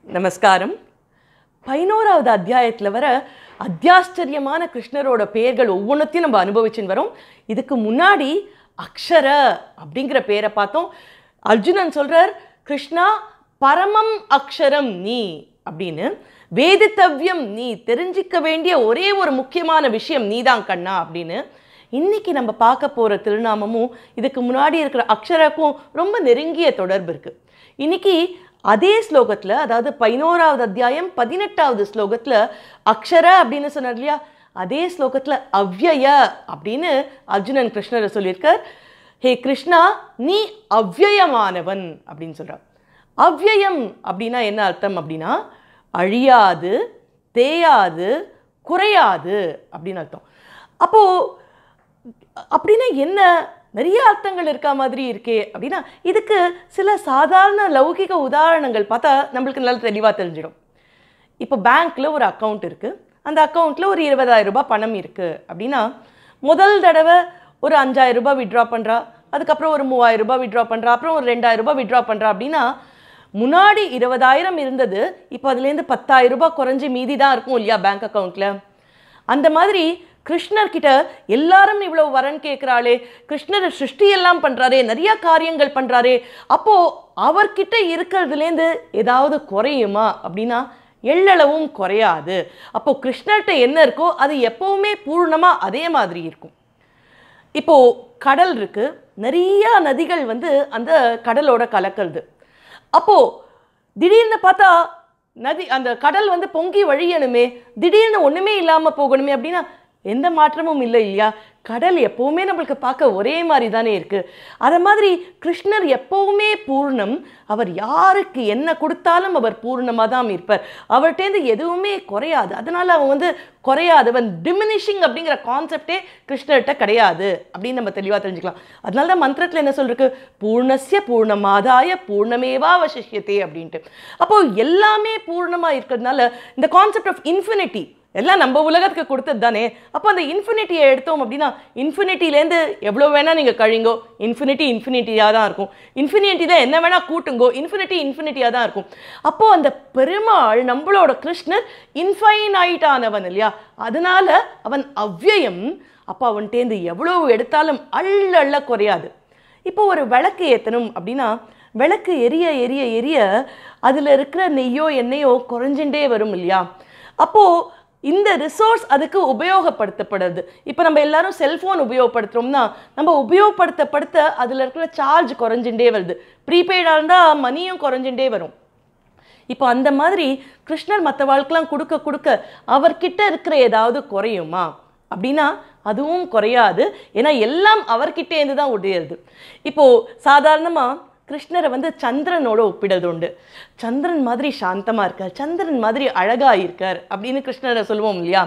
நமஸ்காரம் பதினோராவது அத்தியாயத்தில் வர அத்தியாச்சரியமான கிருஷ்ணரோட பெயர்கள் ஒவ்வொன்றத்தையும் நம்ம அனுபவிச்சுன்னு வரோம் இதுக்கு முன்னாடி அக்ஷர அப்படிங்கிற பேரை பார்த்தோம் அர்ஜுனன் சொல்றார் கிருஷ்ணா பரமம் அக்ஷரம் நீ அப்படின்னு வேதித்தவ்யம் நீ தெரிஞ்சிக்க வேண்டிய ஒரே ஒரு முக்கியமான விஷயம் நீதான் கண்ணா அப்படின்னு இன்னைக்கு நம்ம பார்க்க போற திருநாமமும் இதுக்கு முன்னாடி இருக்கிற அக்ஷரக்கும் ரொம்ப நெருங்கிய தொடர்பு இருக்கு இன்னைக்கு அதே ஸ்லோகத்துல அதாவது பதினோராவது அத்தியாயம் பதினெட்டாவது ஸ்லோகத்துல அக்ஷர அப்படின்னு சொன்னார் இல்லையா அதே ஸ்லோகத்துல அவ்யய அப்படின்னு அர்ஜுனன் கிருஷ்ணரை சொல்லியிருக்கார் ஹே கிருஷ்ணா நீ அவ்யயமானவன் அப்படின்னு சொல்றார் அவ்யயம் அப்படின்னா என்ன அர்த்தம் அப்படின்னா அழியாது தேயாது குறையாது அப்படின்னு அர்த்தம் அப்போ அப்படின்னா என்ன நிறைய அர்த்தங்கள் இருக்க மாதிரி இருக்கே அப்படின்னா இதுக்கு சில சாதாரண லௌகிக உதாரணங்கள் பார்த்தா நம்மளுக்கு நல்லா தெளிவாக தெரிஞ்சிடும் இப்போ பேங்க்கில் ஒரு அக்கௌண்ட் இருக்குது அந்த அக்கௌண்ட்டில் ஒரு இருபதாயிரம் ரூபாய் பணம் இருக்குது அப்படின்னா முதல் தடவை ஒரு அஞ்சாயிரம் ரூபாய் விட்ரா பண்ணுறா அதுக்கப்புறம் ஒரு மூவாயிரம் ரூபாய் விட்ரா பண்ணுறா அப்புறம் ஒரு ரெண்டாயிரம் ரூபாய் விட்ரா பண்ணுறா அப்படின்னா முன்னாடி இருபதாயிரம் இருந்தது இப்போ அதுலேருந்து பத்தாயிரம் ரூபாய் குறைஞ்சி மீதி தான் இருக்கும் இல்லையா பேங்க் அக்கௌண்ட்டில் அந்த மாதிரி கிருஷ்ணர் கிட்ட எல்லாரும் இவ்வளவு வரன் கேட்குறாளே கிருஷ்ணர் சிருஷ்டி எல்லாம் பண்றாரே நிறைய காரியங்கள் பண்றாரே அப்போ அவர்கிட்ட இருக்கிறதுலேருந்து ஏதாவது குறையுமா அப்படின்னா எள்ளளவும் குறையாது அப்போ கிருஷ்ணர்கிட்ட என்ன இருக்கோ அது எப்பவுமே பூர்ணமா அதே மாதிரி இருக்கும் இப்போ கடல் இருக்கு நிறைய நதிகள் வந்து அந்த கடலோட கலக்கிறது அப்போ திடீர்னு பார்த்தா நதி அந்த கடல் வந்து பொங்கி வழியணுமே திடீர்னு ஒண்ணுமே இல்லாம போகணுமே அப்படின்னா எந்த மாற்றமும் இல்லை இல்லையா கடல் எப்பவுமே நம்மளுக்கு பார்க்க ஒரே மாதிரி தானே இருக்கு அதை மாதிரி கிருஷ்ணர் எப்பவுமே பூர்ணம் அவர் யாருக்கு என்ன கொடுத்தாலும் அவர் பூர்ணமாக தான் இருப்பார் அவர்கிட்டேருந்து எதுவுமே குறையாது அதனால அவன் வந்து குறையாதவன் டிமினிஷிங் அப்படிங்கிற கான்செப்டே கிருஷ்ணர்கிட்ட கிடையாது அப்படின்னு நம்ம தெளிவாக தெரிஞ்சுக்கலாம் அதனால தான் மந்திரத்தில் என்ன சொல்லிருக்கு பூர்ணஸ்ய பூர்ணமாதாய பூர்ணமேவா வசிஷ்யத்தே அப்படின்ட்டு அப்போ எல்லாமே பூர்ணமாக இருக்கிறதுனால இந்த கான்செப்ட் ஆஃப் இன்ஃபினிட்டி எல்லாம் நம்ம உலகத்துக்கு கொடுத்தது தானே அப்போ அந்த இன்ஃபினிட்டியை எடுத்தோம் அப்படின்னா இன்ஃபினிட்டிலேருந்து எவ்வளோ வேணால் நீங்கள் கழிங்கோ இன்ஃபினிட்டி இன்ஃபினிட்டியாக தான் இருக்கும் இன்ஃபினிட்டியில் என்ன வேணால் கூட்டுங்கோ இன்ஃபினிட்டி இன்ஃபினிட்டியாக தான் இருக்கும் அப்போது அந்த பெருமாள் நம்மளோட கிருஷ்ணர் இன்ஃபைனைட் ஆனவன் இல்லையா அதனால அவன் அவ்யயம் அப்போ அவன்கிட்டேருந்து எவ்வளோ எடுத்தாலும் அள்ள அள்ள குறையாது இப்போ ஒரு விளக்கு ஏற்றணும் அப்படின்னா விளக்கு எரிய எரிய எரிய அதில் இருக்கிற நெய்யோ எண்ணெயோ குறைஞ்சுட்டே வரும் இல்லையா அப்போது இந்த ரிசோர்ஸ் அதுக்கு உபயோகப்படுத்தப்படுது இப்போ நம்ம எல்லாரும் செல்ஃபோன் உபயோகப்படுத்துகிறோம்னா நம்ம உபயோகப்படுத்தப்படுத்த அதில் இருக்கிற சார்ஜ் குறைஞ்சுட்டே வருது ப்ரீபெய்டாக இருந்தால் மணியும் குறைஞ்சுட்டே வரும் இப்போ அந்த மாதிரி கிருஷ்ணர் மற்ற வாழ்க்கெல்லாம் கொடுக்க கொடுக்க அவர்கிட்ட இருக்கிற ஏதாவது குறையுமா அப்படின்னா அதுவும் குறையாது ஏன்னா எல்லாம் அவர்கிட்டேருந்து தான் உடையிறது இப்போது சாதாரணமாக கிருஷ்ணரை வந்து சந்திரனோட ஒப்பிடுறது உண்டு சந்திரன் மாதிரி சாந்தமாக இருக்கார் சந்திரன் மாதிரி அழகாக இருக்கார் அப்படின்னு கிருஷ்ணரை சொல்லுவோம் இல்லையா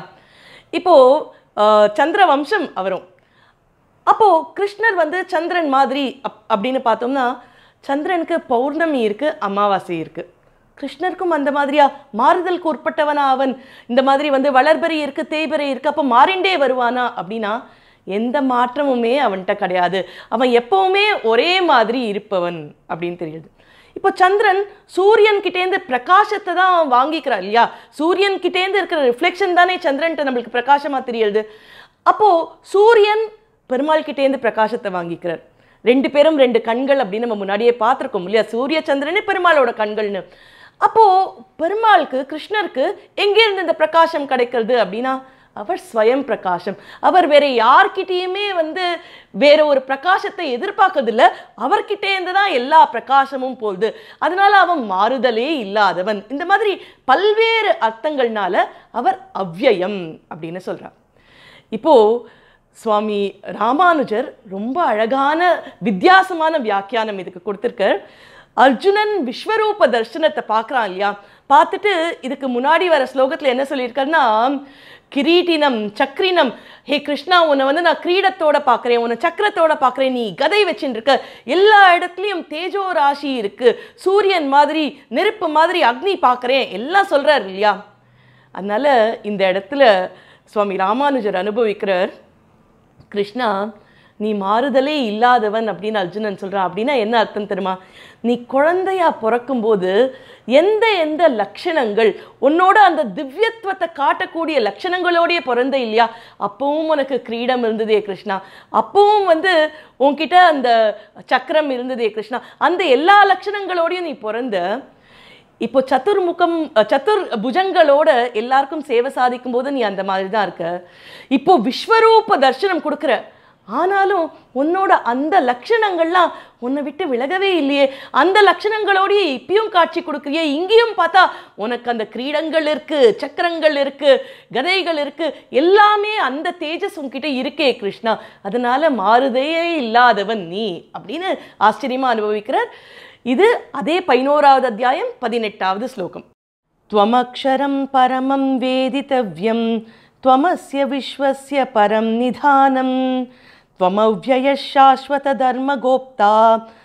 இப்போது சந்திர வம்சம் அவரும் அப்போது கிருஷ்ணர் வந்து சந்திரன் மாதிரி அப் அப்படின்னு பார்த்தோம்னா சந்திரனுக்கு பௌர்ணமி இருக்குது அமாவாசை இருக்குது கிருஷ்ணருக்கும் அந்த மாதிரியா மாறுதலுக்கு உட்பட்டவனா அவன் இந்த மாதிரி வந்து வளர்பறை இருக்கு தேய்பறை இருக்கு அப்போ மாறிண்டே வருவானா அப்படின்னா எந்த மாற்றமுமே அவன்கிட்ட கிடையாது அவன் எப்பவுமே ஒரே மாதிரி இருப்பவன் அப்படின்னு தெரியுது இப்போ சந்திரன் சூரியன் கிட்டேருந்து பிரகாசத்தை தான் வாங்கிக்கிறான் இல்லையா சூரியன் கிட்டேருந்து இருக்கிற ரிஃப்ளெக்ஷன் தானே சந்திரன்ட்ட நம்மளுக்கு பிரகாசமா தெரியுது அப்போ சூரியன் பெருமாள் கிட்டேருந்து பிரகாசத்தை வாங்கிக்கிறார் ரெண்டு பேரும் ரெண்டு கண்கள் அப்படின்னு நம்ம முன்னாடியே பார்த்துருக்கோம் இல்லையா சூரிய சந்திரனே பெருமாளோட கண்கள்னு அப்போ பெருமாளுக்கு கிருஷ்ணருக்கு எங்கேருந்து இந்த பிரகாசம் கிடைக்கிறது அப்படின்னா அவர் ஸ்வயம் பிரகாசம் அவர் வேற யார்கிட்டயுமே வந்து வேற ஒரு பிரகாசத்தை எதிர்பார்க்கறதில்ல அவர்கிட்டேருந்து தான் எல்லா பிரகாசமும் போகுது அதனால அவன் மாறுதலே இல்லாதவன் இந்த மாதிரி பல்வேறு அர்த்தங்கள்னால அவர் அவ்யயம் அப்படின்னு சொல்றார் இப்போ சுவாமி ராமானுஜர் ரொம்ப அழகான வித்தியாசமான வியாக்கியானம் இதுக்கு கொடுத்துருக்கார் அர்ஜுனன் விஸ்வரூப தர்சனத்தை பார்க்குறான் இல்லையா பார்த்துட்டு இதுக்கு முன்னாடி வர ஸ்லோகத்தில் என்ன சொல்லியிருக்காருன்னா கிரீட்டினம் சக்ரினம் ஹே கிருஷ்ணா உன்னை வந்து நான் கிரீடத்தோட பார்க்குறேன் உன்னை சக்கரத்தோட பார்க்குறேன் நீ கதை வச்சுட்டு இருக்க எல்லா இடத்துலையும் தேஜோ ராசி இருக்கு சூரியன் மாதிரி நெருப்பு மாதிரி அக்னி பார்க்குறேன் எல்லாம் சொல்கிறார் இல்லையா அதனால இந்த இடத்துல சுவாமி ராமானுஜர் அனுபவிக்கிறார் கிருஷ்ணா நீ மாறுதலே இல்லாதவன் அப்படின்னு அர்ஜுனன் சொல்றான் அப்படின்னா என்ன அர்த்தம் தெரியுமா நீ குழந்தையா பிறக்கும்போது எந்த எந்த லட்சணங்கள் உன்னோட அந்த திவ்யத்துவத்தை காட்டக்கூடிய லட்சணங்களோடய பிறந்த இல்லையா அப்பவும் உனக்கு கிரீடம் இருந்ததே கிருஷ்ணா அப்பவும் வந்து உன்கிட்ட அந்த சக்கரம் இருந்ததே கிருஷ்ணா அந்த எல்லா லட்சணங்களோடையும் நீ பிறந்த இப்போ சதுர்முகம் அஹ், சதுர் புஜங்களோட எல்லாருக்கும் சேவை சாதிக்கும் போது நீ அந்த மாதிரி தான் இருக்க இப்போ விஸ்வரூப தர்சனம் கொடுக்குற ஆனாலும் உன்னோட அந்த லட்சணங்கள்லாம் உன்னை விட்டு விலகவே இல்லையே அந்த லட்சணங்களோடயே இப்பயும் காட்சி கொடுக்குறியே இங்கேயும் பார்த்தா உனக்கு அந்த கிரீடங்கள் இருக்கு சக்கரங்கள் இருக்கு கதைகள் இருக்கு எல்லாமே அந்த தேஜஸ் உன்கிட்ட இருக்கே கிருஷ்ணா அதனால மாறுதையே இல்லாதவன் நீ அப்படின்னு ஆச்சரியமா அனுபவிக்கிறார் இது அதே பதினோராவது அத்தியாயம் பதினெட்டாவது ஸ்லோகம் त्वमक्षरं परमं वेदितव्यं त्वमस्य विश्वस्य परं निधानं त्वमव्ययः शाश्वतधर्मगोप्ता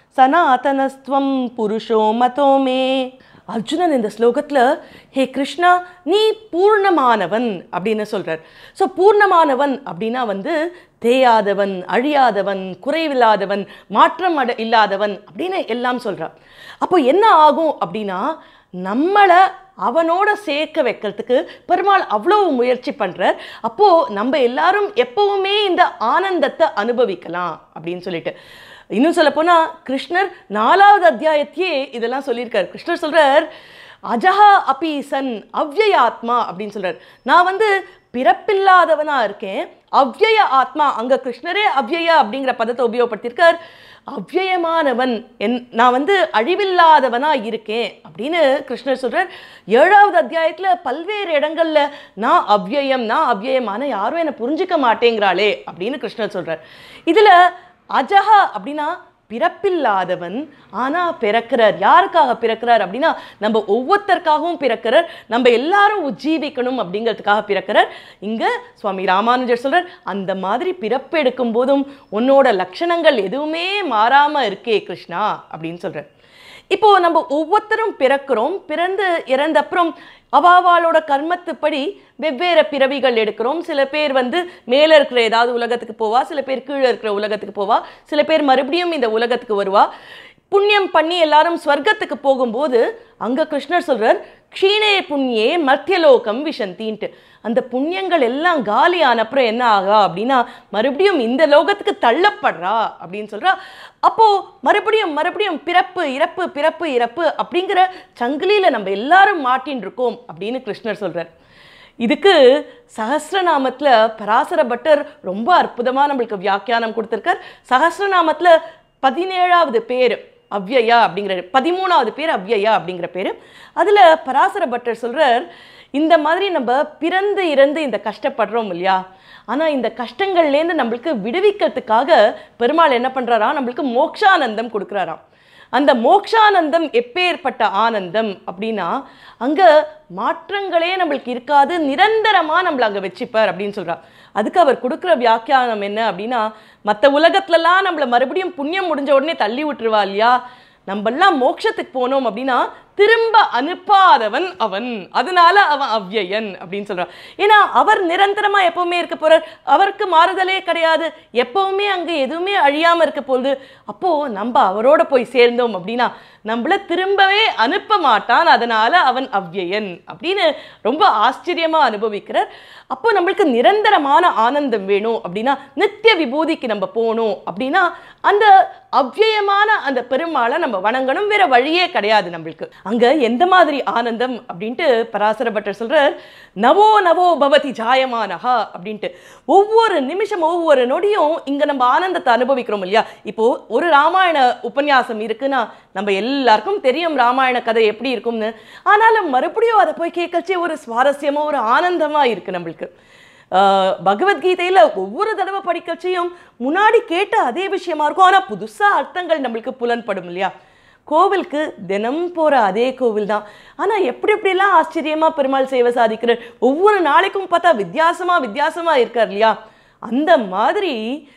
சனாதனஸ்துவம் புருஷோ மதோ மே அர்ஜுனன் இந்த ஸ்லோகத்தில் ஹே கிருஷ்ணா நீ பூர்ணமானவன் அப்படின்னு சொல்றார் ஸோ பூர்ணமானவன் அப்படின்னா வந்து தேயாதவன் அழியாதவன் குறைவில்லாதவன் மாற்றம் அட இல்லாதவன் அப்படின்னு எல்லாம் சொல்றார் அப்போ என்ன ஆகும் அப்படின்னா நம்மளை அவனோட சேர்க்க வைக்கிறதுக்கு பெருமாள் அவ்வளோ முயற்சி பண்றார் அப்போ நம்ம எல்லாரும் எப்பவுமே இந்த ஆனந்தத்தை அனுபவிக்கலாம் அப்படின்னு சொல்லிட்டு இன்னும் சொல்ல போனா கிருஷ்ணர் நாலாவது அத்தியாயத்தையே இதெல்லாம் சொல்லியிருக்கார் கிருஷ்ணர் சொல்றார் அஜஹா அபி சன் அவ்யய ஆத்மா அப்படின்னு சொல்றார் நான் வந்து பிறப்பில்லாதவனா இருக்கேன் அவ்யய ஆத்மா அங்க கிருஷ்ணரே அவ்யய அப்படிங்கிற பதத்தை உபயோகப்படுத்தியிருக்கார் அவ்யயமானவன் என் நான் வந்து அழிவில்லாதவனா இருக்கேன் அப்படின்னு கிருஷ்ணர் சொல்றார் ஏழாவது அத்தியாயத்துல பல்வேறு இடங்கள்ல நான் அவ்யயம் நான் அவ்யயம் ஆனா யாரும் என்னை புரிஞ்சுக்க மாட்டேங்கிறாளே அப்படின்னு கிருஷ்ணர் சொல்றார் இதுல அஜஹா அப்படின்னா பிறப்பில்லாதவன் ஆனா பிறக்கிறார் யாருக்காக பிறக்கிறார் அப்படின்னா நம்ம ஒவ்வொருத்தருக்காகவும் பிறக்கிறார் நம்ம எல்லாரும் உஜ்ஜீவிக்கணும் அப்படிங்கிறதுக்காக பிறக்கிறார் இங்க சுவாமி ராமானுஜர் சொல்றார் அந்த மாதிரி பிறப்பெடுக்கும் போதும் உன்னோட லட்சணங்கள் எதுவுமே மாறாம இருக்கே கிருஷ்ணா அப்படின்னு சொல்றார் இப்போ நம்ம ஒவ்வொருத்தரும் பிறக்கிறோம் பிறந்து இறந்த அப்புறம் அவாவாளோட கர்மத்துப்படி வெவ்வேறு பிறவிகள் எடுக்கிறோம் சில பேர் வந்து மேலே இருக்கிற ஏதாவது உலகத்துக்கு போவா சில பேர் கீழே இருக்கிற உலகத்துக்கு போவா சில பேர் மறுபடியும் இந்த உலகத்துக்கு வருவா புண்ணியம் பண்ணி எல்லாரும் ஸ்வர்க்கத்துக்கு போகும்போது அங்க கிருஷ்ணர் சொல்றார் க்ஷீணே புண்ணியே மத்தியலோகம் விஷந்தின்ட்டு அந்த புண்ணியங்கள் எல்லாம் காலி ஆன அப்புறம் என்ன ஆகா அப்படின்னா மறுபடியும் இந்த லோகத்துக்கு தள்ளப்படுறா அப்படின்னு சொல்றா அப்போ மறுபடியும் மறுபடியும் பிறப்பு இறப்பு பிறப்பு இறப்பு அப்படிங்கிற சங்கிலியில நம்ம எல்லாரும் மாட்டின்னு இருக்கோம் அப்படின்னு கிருஷ்ணர் சொல்றார் இதுக்கு சஹஸ்ரநாமத்துல பராசர பட்டர் ரொம்ப அற்புதமா நம்மளுக்கு வியாக்கியானம் கொடுத்திருக்கார் சஹஸ்ரநாமத்துல பதினேழாவது பேர் அவ்யயா அப்படிங்கிற பதிமூணாவது பேர் அவ்யயா அப்படிங்கிற பேர் அதுல பராசர பட்டர் சொல்றார் இந்த மாதிரி நம்ம பிறந்து இறந்து இந்த கஷ்டப்படுறோம் இல்லையா ஆனா இந்த கஷ்டங்கள்லேருந்து நம்மளுக்கு விடுவிக்கிறதுக்காக பெருமாள் என்ன பண்றாரா நம்மளுக்கு மோக்ஷானந்தம் கொடுக்குறாராம் அந்த மோக்ஷானந்தம் எப்பேற்பட்ட ஆனந்தம் அப்படின்னா அங்க மாற்றங்களே நம்மளுக்கு இருக்காது நிரந்தரமா நம்மள அங்க வச்சுப்பார் அப்படின்னு சொல்றா அதுக்கு அவர் கொடுக்குற வியாக்கியானம் என்ன அப்படின்னா மற்ற உலகத்துலலாம் நம்மள மறுபடியும் புண்ணியம் முடிஞ்ச உடனே தள்ளி விட்டுருவா இல்லையா நம்மெல்லாம் மோட்சத்துக்கு போனோம் அப்படின்னா திரும்ப அனுப்பாதவன் அவன் அதனால அவன் அவ்யயன் அப்படின்னு சொல்றான் ஏன்னா அவர் நிரந்தரமா எப்பவுமே இருக்க போறார் அவருக்கு மாறுதலே கிடையாது எப்பவுமே அங்க எதுவுமே அழியாம இருக்க போகுது அப்போ நம்ம அவரோட போய் சேர்ந்தோம் அப்படின்னா நம்மள திரும்பவே அனுப்ப மாட்டான் அதனால அவன் அவ்யயன் அப்படின்னு ரொம்ப ஆச்சரியமா அனுபவிக்கிறார் அப்போ நம்மளுக்கு நிரந்தரமான ஆனந்தம் வேணும் அப்படின்னா நித்திய விபூதிக்கு நம்ம போகணும் அப்படின்னா அந்த அவ்யயமான அந்த பெருமாளை நம்ம வணங்கணும் வேற வழியே கிடையாது நம்மளுக்கு அங்க எந்த மாதிரி ஆனந்தம் அப்படின்ட்டு பராசர பட்டர் சொல்றார் நவோ நவோ பவதி ஜாயமானஹா அப்படின்ட்டு ஒவ்வொரு நிமிஷம் ஒவ்வொரு நொடியும் இங்க நம்ம ஆனந்தத்தை அனுபவிக்கிறோம் இல்லையா இப்போ ஒரு ராமாயண உபன்யாசம் இருக்குன்னா நம்ம எல்லாருக்கும் தெரியும் ராமாயண கதை எப்படி இருக்கும்னு ஆனாலும் மறுபடியும் அதை போய் கேட்கச்சே ஒரு சுவாரஸ்யமா ஒரு ஆனந்தமா இருக்கு நம்மளுக்கு ஆஹ் பகவத்கீதையில ஒவ்வொரு தடவை படிக்கச்சையும் முன்னாடி கேட்ட அதே விஷயமா இருக்கும் ஆனா புதுசா அர்த்தங்கள் நம்மளுக்கு புலன்படும் இல்லையா கோவிலுக்கு தினம் போற அதே கோவில் தான் ஆனா எப்படி எப்படிலாம் ஆச்சரியமா பெருமாள் சேவை சாதிக்கிறார் ஒவ்வொரு நாளைக்கும் பார்த்தா வித்தியாசமா வித்தியாசமா இருக்கார் இல்லையா அந்த மாதிரி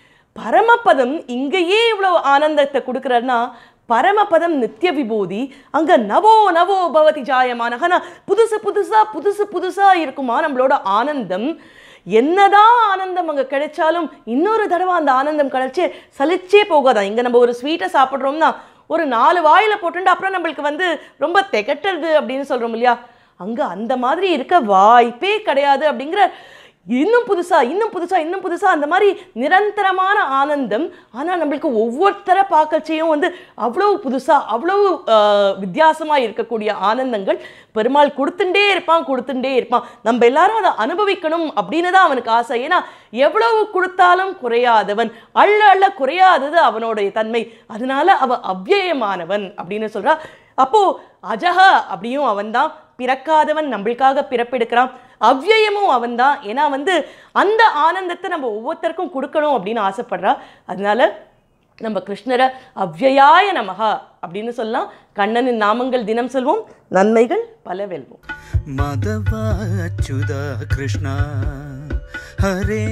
பரமபதம் இங்கேயே இவ்வளவு ஆனந்தத்தை கொடுக்குறாருன்னா பரமபதம் நித்திய விபூதி அங்க நவோ நவோ பவதி ஜாயமானகனா புதுசு புதுசா புதுசு புதுசா இருக்குமா நம்மளோட ஆனந்தம் என்னதான் ஆனந்தம் அங்கே கிடைச்சாலும் இன்னொரு தடவை அந்த ஆனந்தம் கிடைச்சே சலிச்சே போகாதான் இங்கே நம்ம ஒரு ஸ்வீட்டை சாப்பிட்றோம்னா ஒரு நாலு வாயில போட்டுட்டு அப்புறம் நம்மளுக்கு வந்து ரொம்ப திகட்டுறது அப்படின்னு சொல்கிறோம் இல்லையா அங்கே அந்த மாதிரி இருக்க வாய்ப்பே கிடையாது அப்படிங்கிற இன்னும் புதுசா இன்னும் புதுசா இன்னும் புதுசா அந்த மாதிரி நிரந்தரமான ஆனந்தம் ஆனா நம்மளுக்கு ஒவ்வொருத்தரை பார்க்கச்சையும் வந்து அவ்வளவு புதுசா அவ்வளவு ஆஹ், வித்தியாசமா இருக்கக்கூடிய ஆனந்தங்கள் பெருமாள் கொடுத்துட்டே இருப்பான் கொடுத்துட்டே இருப்பான் நம்ம எல்லாரும் அதை அனுபவிக்கணும் அப்படின்னு தான் அவனுக்கு ஆசை ஏன்னா எவ்வளவு கொடுத்தாலும் குறையாதவன் அள்ள அள்ள குறையாதது அவனுடைய தன்மை அதனால அவ அவ்யயமானவன் அப்படின்னு சொல்றா அப்போ அஜக அப்படியும் அவன்தான் பிறக்காதவன் நம்மளுக்காக பிறப்பெடுக்கிறான் அவ்யயமும் அவன்தான் ஏன்னா வந்து அந்த ஆனந்தத்தை நம்ம ஒவ்வொருத்தருக்கும் கொடுக்கணும் அப்படின்னு ஆசைப்படுறா அதனால நம்ம கிருஷ்ணரை அவ்யயாய நமகா அப்படின்னு சொல்லலாம் கண்ணனின் நாமங்கள் தினம் சொல்வோம் நன்மைகள் பல வெல்வோம் माधवाच्युता कृष्ण हरे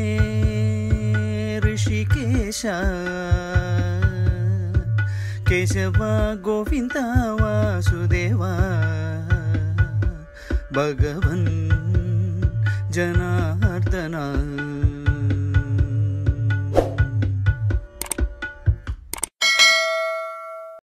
ऋषिकेश केशव गोविन्द वासुदेव भगवन् जनार्दन